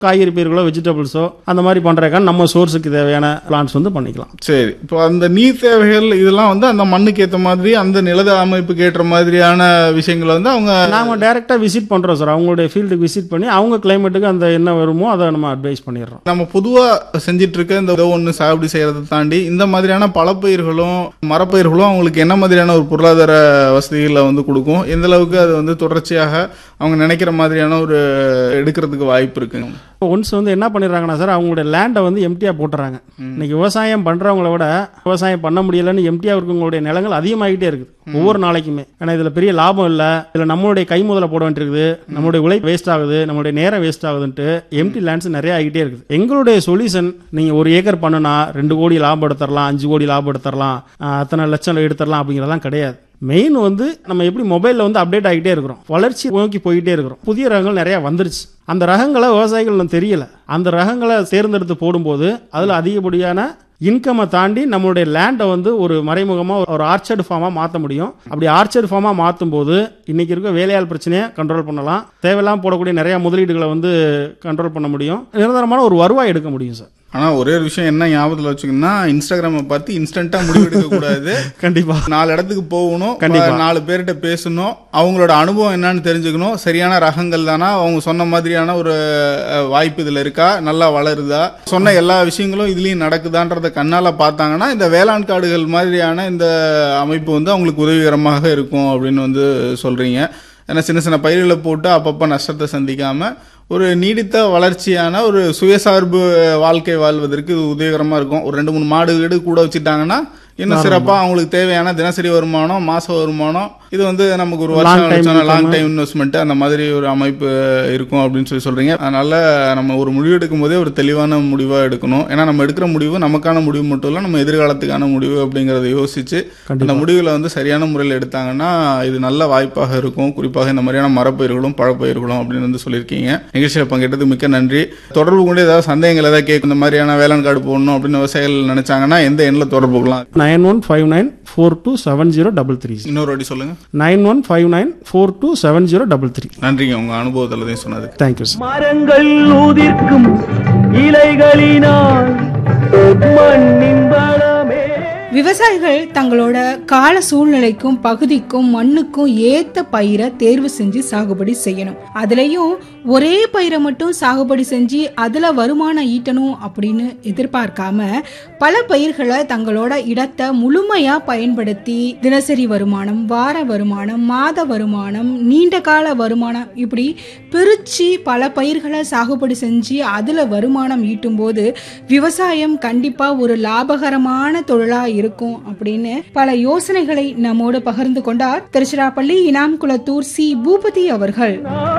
காய்கறி பயிர்களோ வெஜிடபிள்ஸோ அந்த மாதிரி பண்ணுறதுக்கான நம்ம சோர்ஸுக்கு தேவையான பிளான்ஸ் வந்து பண்ணிக்கலாம் சரி இப்போ அந்த நீர் தேவைகள் இதெல்லாம் வந்து அந்த மண்ணுக்கு ஏற்ற மாதிரி அந்த நிலத அமைப்புக்கு ஏற்ற மாதிரியான விஷயங்களை வந்து அவங்க நாங்கள் டேரெக்டாக விசிட் பண்ணுறோம் சார் அவங்களுடைய ஃபீல்டுக்கு விசிட் பண்ணி அவங்க கிளைமேட்டுக்கு அந்த என்ன வருமோ அதை நம்ம அட்வைஸ் பண்ணிடுறோம் நம்ம பொதுவாக செஞ்சிட்டு இருக்க இந்த ஏதோ ஒன்று சாகுபடி செய்யறதை தாண்டி இந்த மாதிரியான பழப்பயிர்களும் மரப்பயிர்களும் அவங்களுக்கு என்ன மாதிரியான ஒரு பொருளாதார வசதிகளை வந்து கொடுக்கும் எந்த அளவுக்கு அது வந்து தொடர்ச்சியாக அவங்க நினைக்கிற மாதிரியான ஒரு எடுக்கிறதுக்கு வாய்ப்பு இருக்குங்க இப்போ ஒன்ஸ் வந்து என்ன பண்ணிடுறாங்கன்னா சார் அவங்களுடைய லேண்டை வந்து எம்டியாக போட்டுறாங்க இன்னைக்கு விவசாயம் பண்ணுறவங்கள விட விவசாயம் பண்ண முடியலன்னு எம்டியாக இருக்கவங்களுடைய நிலங்கள் அதிகமாகிட்டே இருக்குது ஒவ்வொரு நாளைக்குமே ஏன்னா இதில் பெரிய லாபம் இல்லை இதில் நம்மளுடைய கை முதல்ல போட வேண்டியிருக்குது நம்மளுடைய உழைப்பு வேஸ்ட் ஆகுது நம்மளுடைய நேரம் வேஸ்ட் ஆகுதுன்ட்டு எம்டி லேண்ட்ஸ் நிறைய ஆகிட்டே இருக்குது எங்களுடைய சொல்யூஷன் நீங்கள் ஒரு ஏக்கர் பண்ணுனா ரெண்டு கோடி லாபம் எடுத்துடலாம் அஞ்சு கோடி லாபம் எடுத்துடலாம் ஆஹ் அத்தனை லட்சம் எடுத்துடலாம் அப்படிங்கிறதெல்லாம் கிடையாது மெயின் வந்து நம்ம எப்படி மொபைலில் வந்து அப்டேட் ஆகிட்டே இருக்கிறோம் வளர்ச்சி நோக்கி போயிட்டே இருக்கிறோம் புதிய ரகங்கள் நிறைய வந்துருச்சு அந்த ரகங்களை விவசாயிகள் இன்னும் தெரியல அந்த ரகங்களை தேர்ந்தெடுத்து போடும்போது அதில் அதிகப்படியான இன்கம்மை தாண்டி நம்மளுடைய லேண்டை வந்து ஒரு மறைமுகமாக ஒரு ஆர்ச்சர்டு ஃபார்மாக மாற்ற முடியும் அப்படி ஆர்ச்சர்டு ஃபார்மாக மாற்றும் போது இன்னைக்கு இருக்க வேலையாள் பிரச்சனையை கண்ட்ரோல் பண்ணலாம் தேவையில்லாமல் போடக்கூடிய நிறைய முதலீடுகளை வந்து கண்ட்ரோல் பண்ண முடியும் நிரந்தரமான ஒரு வருவாய் எடுக்க முடியும் சார் ஆனால் ஒரே ஒரு விஷயம் என்ன ஞாபகத்தில் வச்சுக்கணும்னா இன்ஸ்டாகிராமை பார்த்து இன்ஸ்டண்ட்டாக முடிவெடுக்க கூடாது கண்டிப்பாக நாலு இடத்துக்கு போகணும் கண்டிப்பா. நாலு பேர்கிட்ட பேசணும் அவங்களோட அனுபவம் என்னன்னு தெரிஞ்சுக்கணும் சரியான ரகங்கள் தானா அவங்க சொன்ன மாதிரியான ஒரு அஹ், வாய்ப்பு இதுல இருக்கா நல்லா வளருதா சொன்ன எல்லா விஷயங்களும் இதுலயும் நடக்குதான்றத கண்ணால பார்த்தாங்கன்னா இந்த வேளாண் காடுகள் மாதிரியான இந்த அமைப்பு வந்து அவங்களுக்கு உதவிகரமாக இருக்கும் அப்படின்னு வந்து சொல்றீங்க ஏன்னா சின்ன சின்ன பயிர்களை போட்டு அப்பப்போ நஷ்டத்தை சந்திக்காம ஒரு நீடித்த வளர்ச்சியான ஒரு சுயசார்பு வாழ்க்கை வாழ்வதற்கு இது உதவிகரமா இருக்கும் ஒரு ரெண்டு மூணு மாடு வீடு கூட வச்சுட்டாங்கன்னா இன்னும் சிறப்பா அவங்களுக்கு தேவையான தினசரி வருமானம் மாச வருமானம் இது வந்து நமக்கு ஒரு Long time வருஷம் லாங் income. டைம் இன்வெஸ்ட்மெண்ட் அந்த மாதிரி ஒரு அமைப்பு இருக்கும் அப்படின்னு சொல்லி சொல்றீங்க அதனால நம்ம ஒரு முடிவு எடுக்கும் போதே ஒரு தெளிவான முடிவா எடுக்கணும் ஏன்னா நம்ம எடுக்கிற முடிவு நமக்கான முடிவு மட்டும் இல்ல நம்ம எதிர்காலத்துக்கான முடிவு அப்படிங்கறத யோசிச்சு அந்த முடிவுகளை வந்து சரியான முறையில் எடுத்தாங்கன்னா இது நல்ல வாய்ப்பாக இருக்கும் குறிப்பாக இந்த மாதிரியான மரப்பயிர்களும் பழப்பயிர்களும் அப்படின்னு வந்து சொல்லியிருக்கீங்க நிகழ்ச்சியில் பங்கேற்றது மிக்க நன்றி தொடர்பு கொண்டு ஏதாவது சந்தேகங்கள் ஏதாவது கேட்கும் இந்த மாதிரியான வேளாண் கார்டு போடணும் அப்படின்னு விவசாயிகள் நினைச்சாங்கன்னா எந்த எண்ணில் தொடர்பு கொள்ளலாம் nine one five nine four two seven zero double three இன்னொரு வாட்டி சொல்லுங்க nine one five nine four two seven zero double three நன்றிங்க உங்க அனுபவத்தில் தான் சொன்னதுக்கு தேங்க்யூ சார் மரங்கள் ஊதிர்க்கும் இலைகளினால் மண்ணின் வளமே விவசாயிகள் தங்களோட கால சூழ்நிலைக்கும் பகுதிக்கும் மண்ணுக்கும் ஏத்த பயிரை தேர்வு செஞ்சு சாகுபடி செய்யணும் அதுலயும் ஒரே பயிரை மட்டும் சாகுபடி செஞ்சு அதுல வருமானம் ஈட்டணும் அப்படின்னு எதிர்பார்க்காம பல பயிர்களை தங்களோட இடத்தை முழுமையா பயன்படுத்தி தினசரி வருமானம் வார வருமானம் மாத வருமானம் நீண்ட கால வருமானம் இப்படி பிரிச்சு பல பயிர்களை சாகுபடி செஞ்சு அதுல வருமானம் ஈட்டும் போது விவசாயம் கண்டிப்பா ஒரு லாபகரமான தொழிலா இருக்கும் அப்படின்னு பல யோசனைகளை நம்மோடு பகிர்ந்து கொண்டார் திருச்சிராப்பள்ளி இனாம் குளத்தூர் சி பூபதி அவர்கள்